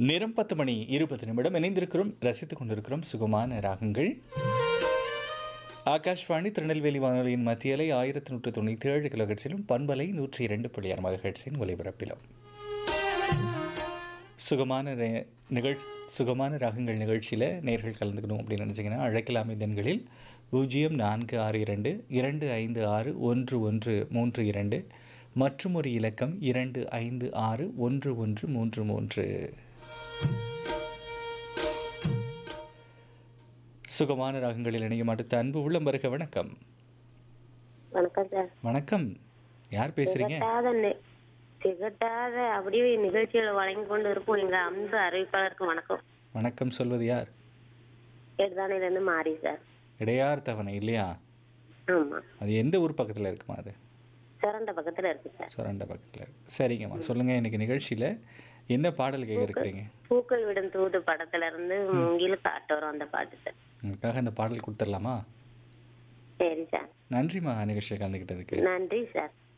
நேரம் பத்து மணி இருபது நிமிடம் இணைந்திருக்கிறோம் ரசித்துக் கொண்டிருக்கிறோம் சுகமான ராகங்கள் ஆகாஷ்வாணி திருநெல்வேலி வானொலியின் மத்தியலை ஆயிரத்தி நூற்று தொண்ணூற்றி ஏழு கிலோஹெட்ஸிலும் பண்பலை நூற்றி இரண்டு புள்ளி ஆறு மகஹெட்ஸின் ஒலிபரப்பிலும் சுகமான ரே- நிகழ் சுகமான ராகங்கள் நிகழ்ச்சியில் நேர்கள் கலந்துக்கணும் அப்படின்னு நினச்சிங்கன்னா அழைக்கலாம் இதன்களில் பூஜ்ஜியம் நான்கு ஆறு இரண்டு இரண்டு ஐந்து ஆறு ஒன்று ஒன்று மூன்று இரண்டு மற்றும் ஒரு இலக்கம் இரண்டு ஐந்து ஆறு ஒன்று ஒன்று மூன்று மூன்று சுகமான ராகங்களில் இணையும் அடுத்த அன்பு உள்ளம் வருக வணக்கம் வணக்கம் சார் வணக்கம் யார் பேசுறீங்க திகட்டாத நி- திகட்டாத அப்படியே நிகழ்ச்சிகளை வழங்கி கொண்டு இருக்கும் எங்க அன்பு அறிவிப்பாளருக்கு வணக்கம் வணக்கம் சொல்வது யார் எடுதானையில இருந்து மாறி சார் இடையார் தவணை இல்லையா ஆமா அது எந்த ஊர் பக்கத்தில் இருக்குமா அது சிறந்த பக்கத்துல இருக்கு சார் சுரண்ட பக்கத்தில் இருக்கு சரிங்கம்மா சொல்லுங்கள் இன்னைக்கு நிகழ்ச்சியில் என்ன பாடல் கேட்க இருக்கிறீங்க பூக்கள் விடும் தூது படத்துல இருந்து மூங்கில காட்டு வரும் அந்த பாட்டு சார் உங்களுக்காக அந்த பாடல் கொடுத்துடலாமா சரி சார் நன்றிம்மா நிகழ்ச்சியில் கலந்துக்கிட்டதுக்கு நன்றி சார்